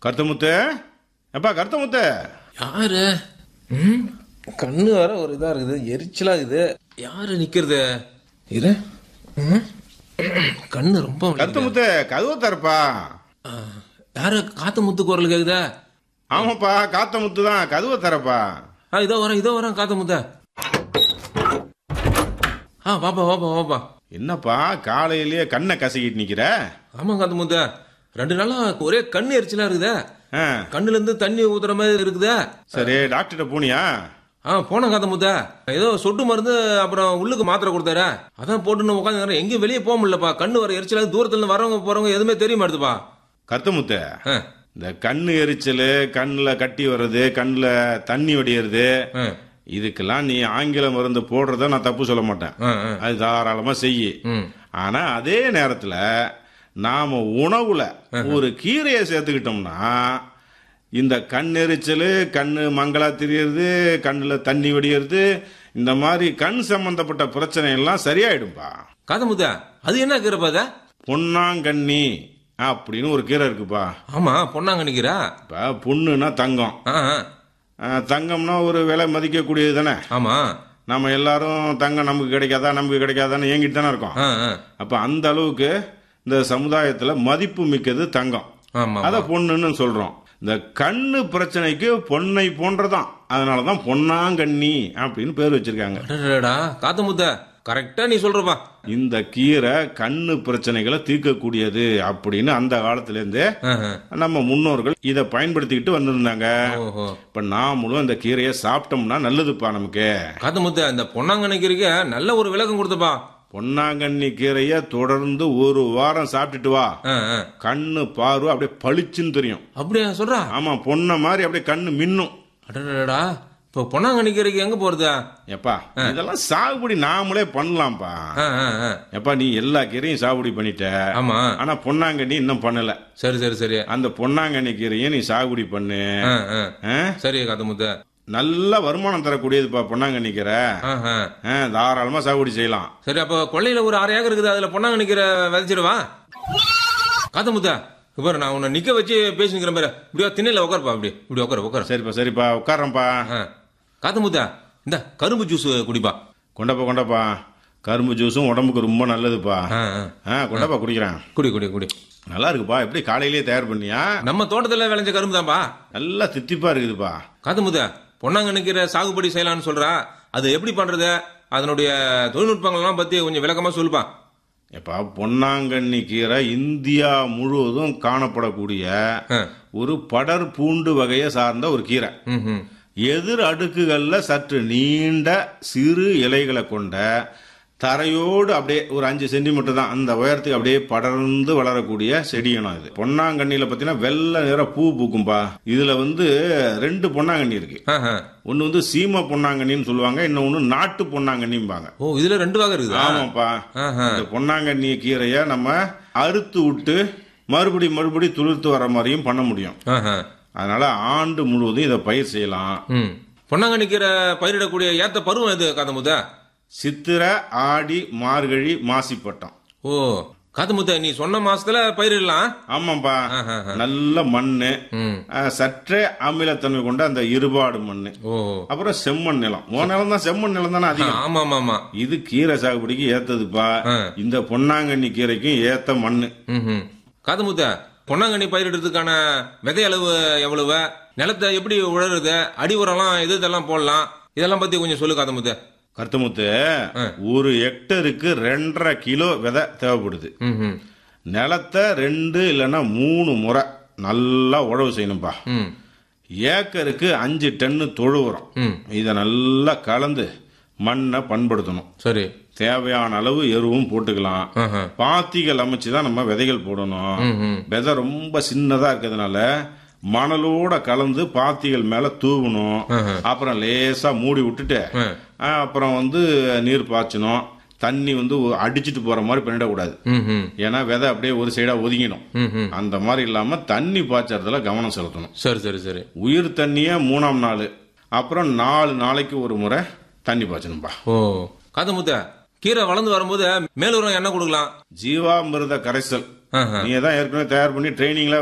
கருத்தமுத்து எப்பா கருத்தமுத்து யாரு ம் கண்ணு வர ஒரு இதா இருக்குது எரிச்சலா இருக்குது யாரு நிக்கிறது இரு ம், கண்ணு ரொம்ப வலிக்குது. கருத்தமுத்து கதவு தரப்பா ஆ, யாரு காத்து முத்து குரல் கேக்குதா ஆமாப்பா காத்தமுத்து தான் கதவை தரப்பா ஆ இதோ வரேன் இதோ வரேன் காத்து முத்த ஆ வாப்பா வாப்பா வாப்பா என்னப்பா காலையிலேயே கண்ணை கசக்கிட்டு நிக்கிற ஆமா காத்து முத்த ரெண்டு நாளா ஒரே கண்ணு எரிச்சலா இருக்குதா ஆ, கண்ணுல இருந்து தண்ணி ஊத்துற மாதிரி இருக்குதா சரி டாக்டர்கிட்ட போனியா ஆ போன காத்த முத்த ஏதோ சொட்டு மருந்து அப்புறம் உள்ளுக்கு மாத்திரை கொடுத்தாரு அதான் போட்டுன்னு உட்காந்து எங்கேயும் வெளியே போக முடியலப்பா கண்ணு வர எரிச்சலா தூரத்துல இருந்து வரவங்க போறவங்க எதுவுமே தெரிய மாட்டுதுப்பா கருத்தமுத்து ஆ, இந்த கண்ணு எரிச்சல் கண்ணில் கட்டி வர்றது கண்ணில் தண்ணி வடியறது ஆ, இதுக்கெல்லாம் நீ ஆங்கில மருந்து போடுறத நான் தப்பு சொல்ல மாட்டேன் ஆ, ஆ. அது தாராளமா செய்யி ம் ஆனா அதே நேரத்துல நாம உணவுல ஒரு கீரையை சேர்த்துக்கிட்டோம்னா இந்த கண் எரிச்சல் கண்ணு மங்களா தெரியறது கண்ணுல தண்ணி வடியறது இந்த மாதிரி கண் சம்பந்தப்பட்ட பிரச்சனை எல்லாம் சரியாயிடும்பா காத்த முத்த அது என்ன கீரைப்பா அது பொன்னாங்கண்ணி அப்படின்னு ஒரு கீரை இருக்குப்பா ஆமா பொண்ணாங்க நிக்கிறா இப்ப பொண்ணுன்னா தங்கம் ஆ ஆ, அஹ், தங்கம்னா ஒரு விலை மதிக்கக்கூடியது தானே ஆமா நம்ம எல்லாரும் தங்கம் நமக்கு கிடைக்காதா நமக்கு கிடைக்காதான்னு ஏங்கிட்டு தானே இருக்கோம் ஆ ஆ அப்ப அந்த அளவுக்கு இந்த சமுதாயத்துல மதிப்பு மிக்கது தங்கம் ஆமா அத பொண்ணுன்னு சொல்றோம் இந்த கண்ணு பிரச்சனைக்கு பொன்னை போன்றதான் அதனாலதான் பொன்னாங்கண்ணி அப்படின்னு பேர் வச்சிருக்காங்க அடடடா காத்த முத்த கரெக்டா நீ சொல்றப்பா இந்த கீரை கண்ணு பிரச்சனைகளை தீர்க்கக்கூடியது அப்படின்னு அந்த காலத்துல இருந்தே ஆ, ஆ. நம்ம முன்னோர்கள் இதை பயன்படுத்திக்கிட்டு வந்திருந்தாங்க ஓஹோ இப்ப நாமளும் இந்த கீரையை சாப்பிட்டோம்னா நல்லதுப்பா நமக்கு காத்த முத்த இந்த பொன்னாங்க நிக்கிறீங்க நல்ல ஒரு விளக்கம் கொடுத்தப்பா பொன்னாங்கண்ணி கீரையை தொடர்ந்து ஒரு வாரம் சாப்பிட்டுட்டு வா ஆ, ஆ. கண்ணு பார்வை அப்படியே பளிச்சுன்னு தெரியும் அப்படியா சொல்றா ஆமா பொண்ண மாதிரி அப்படியே கண்ணு மின்னும் அடடடா இப்ப பொன்னாங்க நிக்கிறீங்க எங்க போறது எப்பா இதெல்லாம் சாகுபடி நாமளே பண்ணலாம்ப்பா ஆ, ஆ, ஆ. எப்பா நீ எல்லா கீரையும் சாகுபடி பண்ணிட்ட ஆமா ஆனா பொன்னாங்கண்ணி இன்னும் பண்ணல சரி சரி சரி அந்த பொன்னாங்கண்ணி கீரையும் நீ சாகுபடி பண்ணு ஆ, ஆ. ஆ? சரி காத்த முத்த நல்ல வருமானம் தரக்கூடியதுப்பா பொன்னாங்கண்ணி கீரை ஆஹா. ஆ, தாராளமா சாகுபடி செய்யலாம் சரி அப்ப கொள்ளையில ஒரு அரை ஏக்கர் இருக்குது அதுல பொன்னாங்க நிக்கிற விதைச்சிடுவா காத்த முத்த இங்க பாரு நான் உன்னை நிக்க வச்சு பேசிக்கிறேன் பாரு இப்படியா திண்ணையில உட்காருப்பா அப்படி இப்படி உட்காரு உட்காரு சரிப்பா சரிப்பா உட்காரம்பா ஆ. காத்த முத்த இந்த கரும்பு ஜூஸ் குடிப்பா கொண்டப்பா கொண்டப்பா கரும்பு ஜூஸும் உடம்புக்கு ரொம்ப நல்லதுப்பா ஆ, ஆ. ஆ கொண்டப்பா குடிக்கிறேன் குடி குடி குடி நல்லா இருக்குப்பா எப்படி காலையிலேயே தயார் பண்ணியா நம்ம தோட்டத்துல விளைஞ்ச கரும்பு தான்ப்பா நல்லா தித்திப்பா இருக்குதுப்பா காத்த முத்த பொன்னாங்க நிக்கிற சாகுபடி செய்யலாம்னு சொல்றா அது எப்படி பண்றது அதனுடைய தொழில்நுட்பங்கள்லாம் பத்தி கொஞ்சம் விளக்கமா சொல்லுப்பா எப்பா பொன்னாங்கண்ணி கீரை இந்தியா முழுவதும் காணப்படக்கூடிய ஆ. ஒரு படர் பூண்டு வகையை சார்ந்த ஒரு கீரை ம், ம். எதிர் அடுக்குகள்ல சற்று நீண்ட சிறு இலைகளை கொண்ட தரையோடு அப்படியே ஒரு அஞ்சு சென்டிமீட்டர் தான் அந்த உயரத்துக்கு அப்படியே படர்ந்து வளரக்கூடிய செடியணும் இது பொன்னாங்கண்ணியில பார்த்தீங்கன்னா வெள்ளை நிற பூ பூக்கும்பா இதுல வந்து ரெண்டு பொன்னாங்கண்ணி இருக்கு ஆஹா. ஒன்னு வந்து சீம பொன்னாங்கண்ணின்னு சொல்லுவாங்க இன்னொன்னு நாட்டு பொன்னாங்கண்ணிம்பாங்க ஓ இதுல ரெண்டு வகை இருக்குதா ஆமாப்பா ஆஹா. இந்த பொன்னாங்கண்ணி கீரையை நம்ம அறுத்து விட்டு மறுபடி மறுபடி துளிர்த்து வர மாதிரியும் பண்ண முடியும் ஆஹா. அதனால ஆண்டு முழுவதும் இதை பயிர் செய்யலாம் ம் பொன்னாங்க நிக்கிற பயிரிடக்கூடிய ஏத்த பருவம் எது காத்தமுத்த சித்திரை ஆடி மார்கழி மாசிப்பட்டம் ஓ காத்தமுத்த நீ சொன்ன மாசத்துல பயிரிடலாம் ஆமாப்பா ஆஹா. நல்ல மண்ணு ம் அஹ், சற்றே அமிலத்தன்மை கொண்ட அந்த இருபாடு மண்ணு ஓ அப்புறம் செம்மண் நிலம் உன் நிலம் தான் செம்மண் நிலம் தானே அதிகம் ஆமா ஆமா ஆமா இது கீரை சாகுபடிக்கு ஏத்ததுப்பா ஆ. இந்த பொன்னாங்கண்ணி கீரைக்கும் ஏத்த மண்ணு ம் காத்தமுத்த பொன்னாங்கண்ணி பயிரிடுறதுக்கான விதை அளவு எவ்வளவு நிலத்தை எப்படி உழறது அடி உரம்லாம் எது இதெல்லாம் போடலாம் இதெல்லாம் பத்தி கொஞ்சம் சொல்லு காத்தமுத்த கருத்தமுத்து ஆ. ஒரு ஹெக்டருக்கு ரெண்டரை கிலோ விதை தேவைப்படுது ம் ம் நிலத்தை ரெண்டு இல்லைன்னா மூணு முறை நல்லா உழவு செய்யணும்பா ம் ஏக்கருக்கு அஞ்சு டன்னு தொழு உரம் ம் இதை நல்லா கலந்து மண்ணை பண்படுத்தணும் சரி தேவையான அளவு எருவும் போட்டுக்கலாம் ஆஹா. பாத்திகள் அமைச்சு தான் நம்ம விதைகள் போடணும் ம் ம் விதை ரொம்ப சின்னதா இருக்கிறதுனால மணலோட கலந்து பாத்திகள் மேல தூவணும் ஆஹா. அப்புறம் லேசா மூடி விட்டுட்டு ஆ. ஆ, அப்புறம் வந்து நீர் பாய்ச்சணும் தண்ணி வந்து அடிச்சிட்டு போற மாதிரி பண்ணிடக்கூடாது ம் ம் ஏன்னா விதை அப்படியே ஒரு சைடா ஒதுங்கிடும் ம் ம் அந்த மாதிரி இல்லாம தண்ணி பாய்ச்சறதுல கவனம் செலுத்தணும் சரி சரி சரி உயிர் தண்ணிய மூணாம் நாள் அப்புறம் நாலு நாளைக்கு ஒரு முறை தண்ணி பாய்ச்சணும்பா ஓ காத்தமுத்த கீரை வளர்ந்து வரும்போது மேலுரம் என்ன கொடுக்கலாம் ஜீவாமிர்த கரைசல் ஆஹா. நீ தான் ஏற்கனவே தயார் பண்ணி ட்ரைனிங்ல